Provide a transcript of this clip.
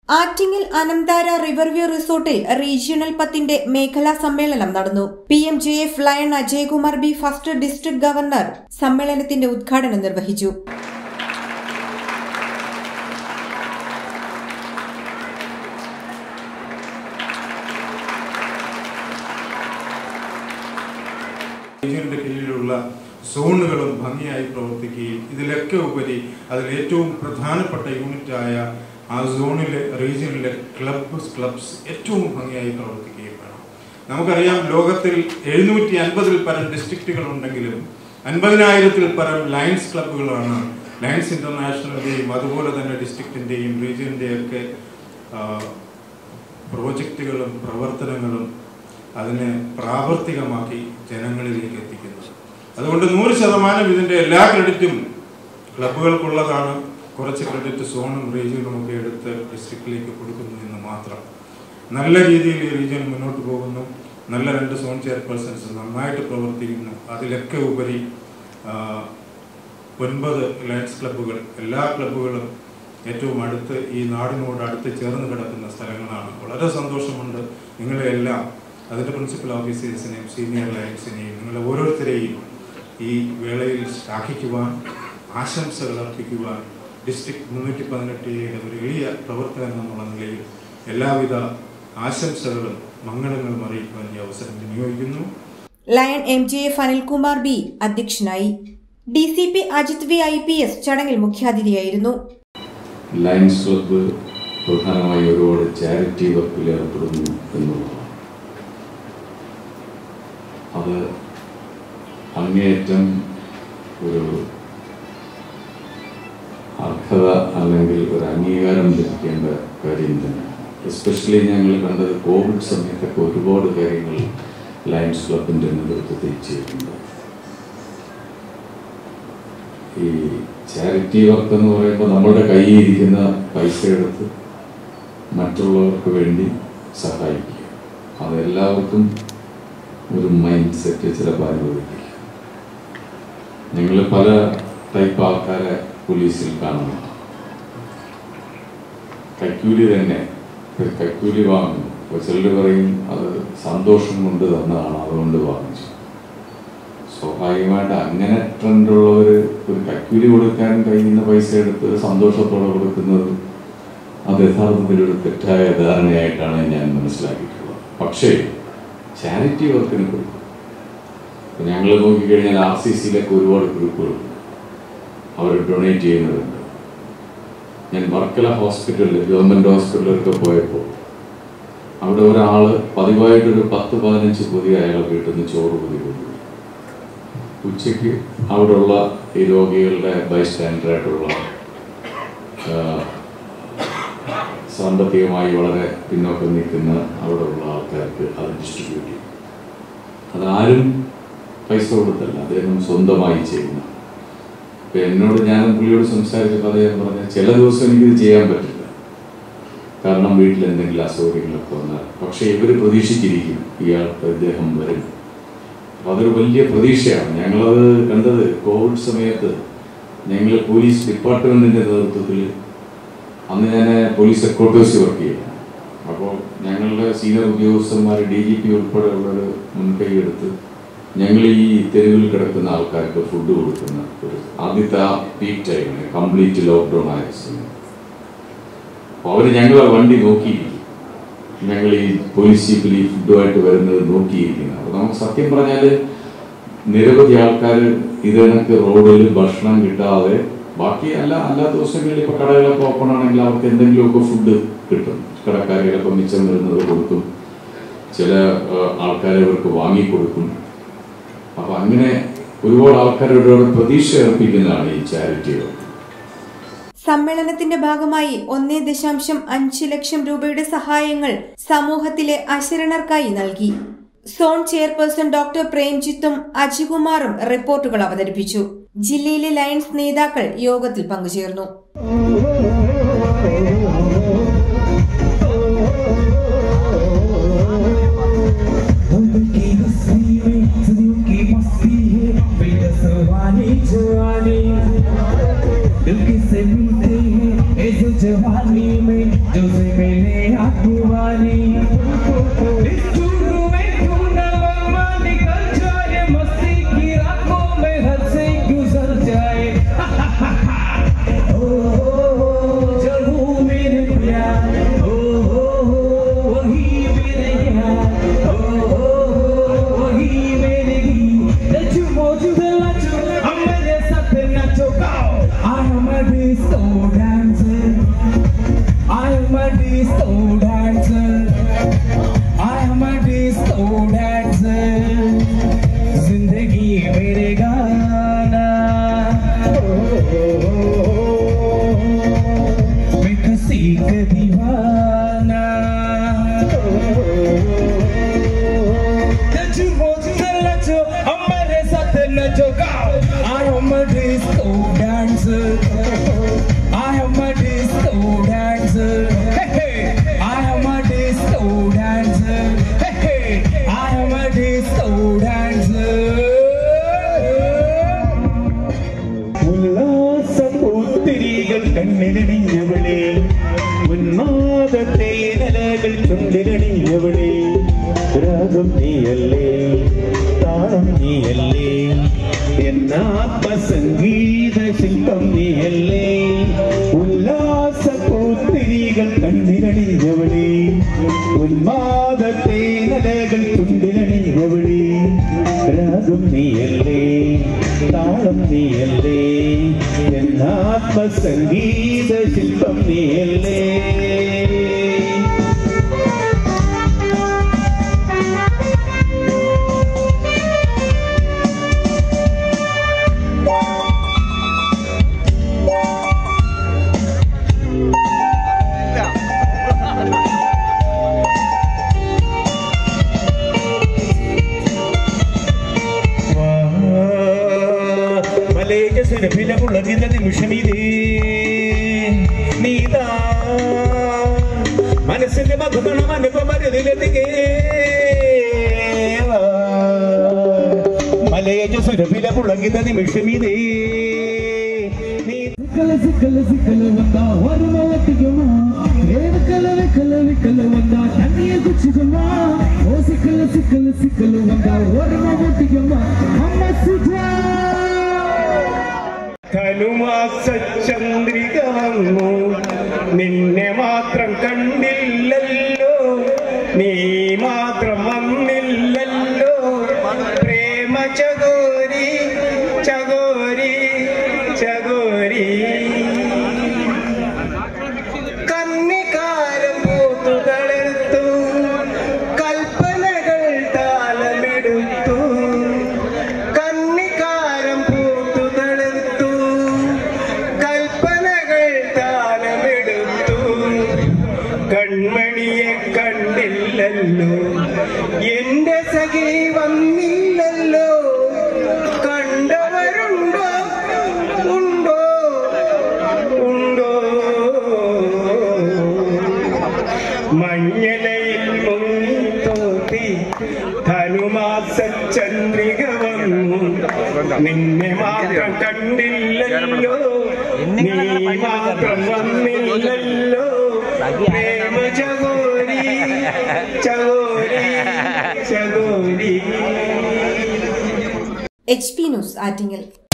Attingal Anantara river view റിസോർട്ടിൽ regional പത്തിന്റെ മേഖലാ സമ്മേളനം നടന്നു P M J F lion Ajaykumar B first district governor സമ്മേളനത്തിന്റെ ഉദ്ഘാടനം നിർവഹിച്ചു റീജിയന്റെ കീഴിലുള്ള സോണുകളും ഭംഗിയായി പ്രവർത്തിക്കുകയും ഇതിലൊക്കെ ഉപരി അതിൽ ഏറ്റവും പ്രധാനപ്പെട്ട യൂണിറ്റായ ആ സോണിലെ റീജിയനിലെ ക്ലബ്ബ് ക്ലബ്സ് ഏറ്റവും ഭംഗിയായി പ്രവർത്തിക്കുകയും വേണം നമുക്കറിയാം ലോകത്തിൽ എഴുന്നൂറ്റി അൻപതിൽ പരം ഡിസ്ട്രിക്റ്റുകൾ ഉണ്ടെങ്കിലും അൻപതിനായിരത്തിൽ പരം ലയൺസ് ക്ലബ്ബുകളാണ് ലയൺസ് ഇന്റർനാഷണലിന്റെയും അതുപോലെ തന്നെ ഡിസ്ട്രിക്റ്റിന്റെയും റീജിയന്റെയും ഒക്കെ പ്രോജക്റ്റുകളും പ്രവർത്തനങ്ങളും അതിനെ പ്രാവർത്തികമാക്കി ജനങ്ങളിലേക്ക് എത്തിക്കുന്നത് അതുകൊണ്ട് നൂറ് ശതമാനം ഇതിന്റെ എല്ലാ ക്രെഡിറ്റും ക്ലബുകൾക്കുള്ളതാണ് കുറച്ച് ക്രെഡിറ്റ് സോണും റീജിയനും ഒക്കെ എടുത്ത് ഡിസ്ട്രിക്റ്റിലേക്ക് കൊടുക്കുന്നു എന്ന് മാത്രം നല്ല രീതിയിൽ ഈ റീജിയൻ മുന്നോട്ട് പോകുന്നു നല്ല രണ്ട് സോൺ ചെയർപേഴ്സൺസ് നന്നായിട്ട് പ്രവർത്തിക്കുന്നു അതിലൊക്കെ ഉപരി ആ, ഒൻപത് ലയൺസ് ക്ലബ്ബുകൾ എല്ലാ ക്ലബ്ബുകളും ഏറ്റവും അടുത്ത് ഈ നാടിനോട് അടുത്ത് ചേർന്ന് കിടക്കുന്ന സ്ഥലങ്ങളാണ് വളരെ സന്തോഷമുണ്ട് നിങ്ങളെല്ലാം അതിൻ്റെ പ്രിൻസിപ്പൽ ഓഫീസേഴ്സിനെയും സീനിയർ ലയൻസിനെയും നിങ്ങളെ ഓരോരുത്തരെയും ഈ വേളയിൽ ശ്ലാഘിക്കുവാൻ ആശംസകൾ അർപ്പിക്കുവാൻ ഡിസ്ട്രിക്ട് മുന്നൂറ്റി പതിനെട്ടിയുടെ ഒരു എളിയ പ്രവർത്തകൻ എന്നുള്ള നിലയിൽ എല്ലാവിധ ആശംസകളും മംഗളങ്ങളും അറിയിക്കുവാൻ ഈ അവസരം വിനിയോഗിക്കുന്നു lion M J F Anilkumar B അധ്യക്ഷനായി D C P Ajith V I P S ചടങ്ങിൽ മുഖ്യാതിഥിയായിരുന്നു ലയൺസ് ക്ലബ്ബ് പ്രധാനമായി ഒരുപാട് ചാരിറ്റി വർക്കിൽ ഏർപ്പെടുന്നു എന്നുള്ളതാണ് അത് അങ്ങേയറ്റം ഒരു അർഹത അല്ലെങ്കിൽ ഒരു അംഗീകാരം ലഭിക്കേണ്ട കാര്യം തന്നെയാണ് എസ്പെഷ്യലി ഞങ്ങൾ കണ്ടത് കോവിഡ് സമയത്തൊക്കെ ഒരുപാട് കാര്യങ്ങൾ ലയൺസ് ക്ലബിൻ്റെ നേതൃത്വത്തിൽ ചെയ്തിട്ടുണ്ട് ഈ ചാരിറ്റി വർക്ക് എന്ന് പറയുമ്പോൾ നമ്മുടെ കയ്യിൽ ഇരിക്കുന്ന പൈസ എടുത്ത് മറ്റുള്ളവർക്ക് വേണ്ടി സഹായിക്കുക അതെല്ലാവർക്കും ഒരു മൈൻഡ് സെറ്റ് ചിലപ്പോൾ അനുവദിക്കുക ഞങ്ങൾ പല ടൈപ്പ് ആൾക്കാരെ പോലീസിൽ കാണുന്നു കൈക്കൂലി തന്നെ ഒരു കൈക്കൂലി വാങ്ങുന്നു അപ്പോൾ ചിലർ പറയും അത് സന്തോഷം കൊണ്ട് തന്നതാണ് അതുകൊണ്ട് വാങ്ങിച്ചു സ്വാഭാവികമായിട്ട് അങ്ങനെ ട്രെൻഡുള്ളവർ ഒരു കൈക്കൂലി കൊടുക്കാൻ കഴിയുന്ന പൈസ എടുത്ത് സന്തോഷത്തോടെ കൊടുക്കുന്നത് അത് യഥാർത്ഥത്തിൽ ഒരു തെറ്റായ ധാരണയായിട്ടാണ് ഞാൻ മനസ്സിലാക്കിയിട്ടുള്ളത് പക്ഷേ ചാരിറ്റി വർക്കിന് കൊടുക്കും ഇപ്പം ഞങ്ങൾ നോക്കിക്കഴിഞ്ഞാൽ ആർ സി സിയിലൊക്കെ ഒരുപാട് ഗ്രൂപ്പുകളുണ്ട് അവർ ഡൊണേറ്റ് ചെയ്യുന്നതുണ്ട് ഞാൻ വർക്കല ഹോസ്പിറ്റലിൽ ഗവൺമെൻറ് ഹോസ്പിറ്റലിലൊക്കെ പോയപ്പോൾ അവിടെ ഒരാൾ പതിവായിട്ടൊരു പത്ത് പതിനഞ്ച് പൊതി അയാളെ വീട്ടിൽ നിന്ന് ചോറ് പൊതി കൊണ്ടുപോയി ഉച്ചയ്ക്ക് അവിടെയുള്ള ഈ രോഗികളുടെ ബൈസ്റ്റാൻഡറായിട്ടുള്ള സാമ്പത്തികമായി വളരെ പിന്നോക്കം നിൽക്കുന്ന അവിടെയുള്ള ആൾക്കാർക്ക് അത് ഡിസ്ട്രിബ്യൂട്ട് ചെയ്യും അതാരും പൈസ കൊടുത്തല്ല അദ്ദേഹം സ്വന്തമായി ചെയ്യുന്ന ഇപ്പം എന്നോട് ഞാൻ പുള്ളിയോട് സംസാരിച്ചപ്പോൾ അദ്ദേഹം പറഞ്ഞ ചില ദിവസം എനിക്കിത് ചെയ്യാൻ പറ്റില്ല കാരണം വീട്ടിൽ എന്തെങ്കിലും അസൗകര്യങ്ങളൊക്കെ വന്നാൽ പക്ഷേ ഇവർ പ്രതീക്ഷിച്ചിരിക്കും ഇയാൾക്ക് ഇദ്ദേഹം വരും അപ്പോൾ അതൊരു വലിയ പ്രതീക്ഷയാണ് ഞങ്ങളത് കണ്ടത് കോവിഡ് സമയത്ത് ഞങ്ങൾ പോലീസ് ഡിപ്പാർട്ട്മെൻറ്റിൻ്റെ നേതൃത്വത്തിൽ അന്ന് ഞാൻ പോലീസ് ഹെഡ്ക്വാർട്ടേഴ്സ് വർക്ക് ചെയ്യുന്നു അപ്പോൾ ഞങ്ങളുടെ സീനിയർ ഉദ്യോഗസ്ഥന്മാർ ഡി ജി പി ഉൾപ്പെടെയുള്ളവർ മുൻകൈ എടുത്ത് ഞങ്ങൾ ഈ തെരുവിൽ കിടക്കുന്ന ആൾക്കാർക്ക് ഫുഡ് കൊടുക്കുന്ന ഒരു ആദ്യത്തെ ആ പീക്ക് ടൈമിന് കംപ്ലീറ്റ് ലോക്ക്ഡൗൺ ആയ സമയം അപ്പോൾ അവർ ഞങ്ങളെ വണ്ടി നോക്കിയിരിക്കും ഞങ്ങൾ ഈ പോലീസ് ജീപ്പിൽ ഈ ഫുഡുമായിട്ട് വരുന്നത് നോക്കിയിരിക്കുന്നത് അപ്പോൾ നമുക്ക് സത്യം പറഞ്ഞാൽ നിരവധി ആൾക്കാർ ഇത് കണക്ക് റോഡിൽ ഭക്ഷണം കിട്ടാതെ ബാക്കി അല്ല എല്ലാ ദിവസങ്ങളിൽ ഇപ്പോൾ കടകളൊക്കെ ഓപ്പൺ ആണെങ്കിൽ അവർക്ക് എന്തെങ്കിലുമൊക്കെ ഫുഡ് കിട്ടും കടക്കാർ ചിലപ്പോൾ മിച്ചം വരുന്നത് കൊടുക്കും ചില ആൾക്കാർ അവർക്ക് വാങ്ങിക്കൊടുക്കും അപ്പം അങ്ങനെ ഒരുപാട് ആൾക്കാരോട് പ്രതീക്ഷ അർപ്പിക്കുന്നതാണ് ഈ ചാരിറ്റികൾ സമ്മേളനത്തിന്റെ ഭാഗമായി ഒന്നേ ദശാംശം അഞ്ച് ലക്ഷം രൂപയുടെ സഹായങ്ങൾ സമൂഹത്തിലെ അശരണർക്കായി നൽകി സോൺ ചെയർപേഴ്സൺ ഡോക്ടർ പ്രേംജിത്തും അജികുമാറും റിപ്പോർട്ടുകൾ അവതരിപ്പിച്ചു ജില്ലയിലെ ലയൺസ് നേതാക്കൾ യോഗത്തിൽ പങ്കുചേർന്നു उनकी हंसी में सदियों की मस्ती है बेदसवानी जवानी दिल किसे मिलते हैं ऐसे जवानी में जो से am a disco dancer. I am a disco dancer. जिंदगी मेरे गाना मैं किसी का दीवाना नचो नचो हमारे साथ नचो गाओ I am a disco dancer I am a disco dancer hey, hey. I am a disco dancer hey, hey. I am a disco dancer ഉല്ലാസപൂത്തിരികൾ കണ്ണിലണിഞ്ഞവളെ ഉന്മാദത്തെ നിലകൾ ചുണ്ടിലണിഞ്ഞവളെ രാഗം നീയല്ലേ താളം നീയല്ലേ എന്നാത്മസംഗീത ശില്പം നീയല്ലേ ഉല്ലാസപൂത്തിരികൾ കണ്ണിലണിഞ്ഞവളെ ഉന്മാദത്തെ നിലകൾ ചുണ്ടിലണിഞ്ഞവളെ രാഗം നീയല്ലേ താളം നീയല്ലേ എന്നാത്മസംഗീത ശില്പം നീയല്ലേ മലയിലെ സുരഭില പുളകിന്ന നിമിഷമിതേ നീതാ മനസ്സിന്റെ മധുമണം അനുപമരുതിലെത്തിക്കേ മലയജ സുരഭില പുളകിന്ന നിമിഷമിതേ നീ ಸಿಕ್ಕಲ ಸಿಕ್ಕಲ ಸಿಕ್ಕಲ ಒಂದ ಹೊರಮ ಒಟ್ಟಿಗೆಮ ಏನು ಕಲವೆ ಕಲವೆ ಕಲ ಒಂದ ತನ್ನಿಯ ಗುಚ್ಚಿಗಮ್ಮ ಓ ಸಿಕ್ಕಲ ಸಿಕ್ಕಲ ಸಿಕ್ಕಲ ಒಂದ ಹೊರಮ ಒಟ್ಟಿಗೆಮ ಅಮ್ಮ ಸುಜಾ ധനുമാസ ചന്ദ്രിക വന്നു നിന്നെ മാത്രം കണ്ടില്ലല്ലോ നീ മാത്രം വന്നില്ലല്ലോ പ്രേമ ചകോരി ചകോരി ചകോരി കന്നിക്കാലം പൂത്തുകളെടുത്തു കൽപ്പനകൾ താലമെടുത്തു കന്നിക്കാലം പൂത്തുകളെടുത്തു കൽപ്പനകൾ താലമെടുത്തു കൺമണിയെ കണ്ടില്ലല്ലോ എന്റെ സഖി വന്നില്ലല്ലോ കണ്ടവരുണ്ടോ ഉണ്ടോ ഉണ്ടോ മഞ്ഞലയിൽ മുങ്ങിത്തോത്തി ധനുമാസ ചന്ദ്രിക വന്നു നിന്നെ മാത്രം കണ്ടില്ലല്ലോ നീ മാത്രം വന്നില്ലല്ലോ പ്രേമ ചകോരി ചകോരി ചകോരി എച്ച് പി ന്യൂസ് ആറ്റിങ്ങൽ